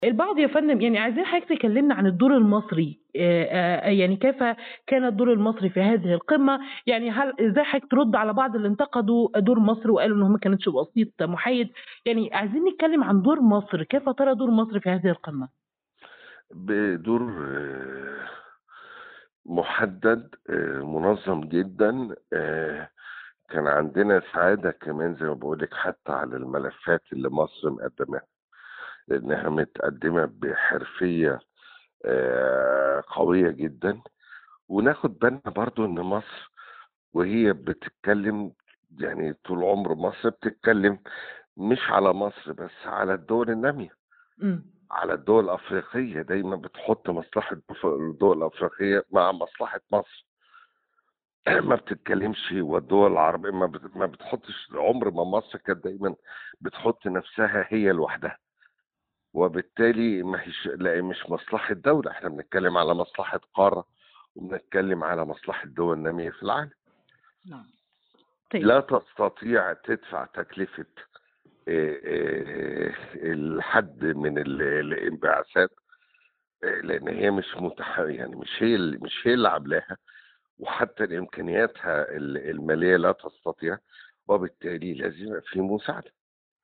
البعض يا فندم يعني عايزين حضرتك تكلمنا عن الدور المصري آآ آآ يعني كيف كان الدور المصري في هذه القمة؟ يعني هل إزاي حضرتك ترد على بعض اللي انتقدوا دور مصر وقالوا إن هو ما كانتش وسيط محايد، يعني عايزين نتكلم عن دور مصر، كيف ترى دور مصر في هذه القمة؟ بدور محدد آآ منظم جدًا آآ كان عندنا سعادة كمان زي ما باقول لِك حتى على الملفات اللي مصر مقدّماها، لإنها متقدّمة بحرفية آآ قوية جدًا، وناخد بالنا برضه إن مصر وهي بتتكلم يعني طول عمر مصر بتتكلم مش على مصر بس، على الدول النامية، إمم. على الدول الأفريقية، دايمًا بتحط مصلحة الف الدول الأفريقية مع مصلحة مصر. ما بتتكلمش والدول العربية ما بت ما بتحطش عمر ما مصر كانت دايمًا بتحط نفسها هي لوحدها. وبالتالي ما هيش لأ مش مصلحة دولة، إحنا بنتكلم على مصلحة قارة، وبنتكلم على مصلحة دول نامية في العالم. نعم. طيب. لا تستطيع تدفع تكلفة آآ آآ الحد من ال الانبعاثات آآ لإن هي مش متح يعني مش هي ال مش هي اللي عاملاها، وحتى إمكانياتها ال المالية لا تستطيع، وبالتالي لازم يبقى في مساعدة.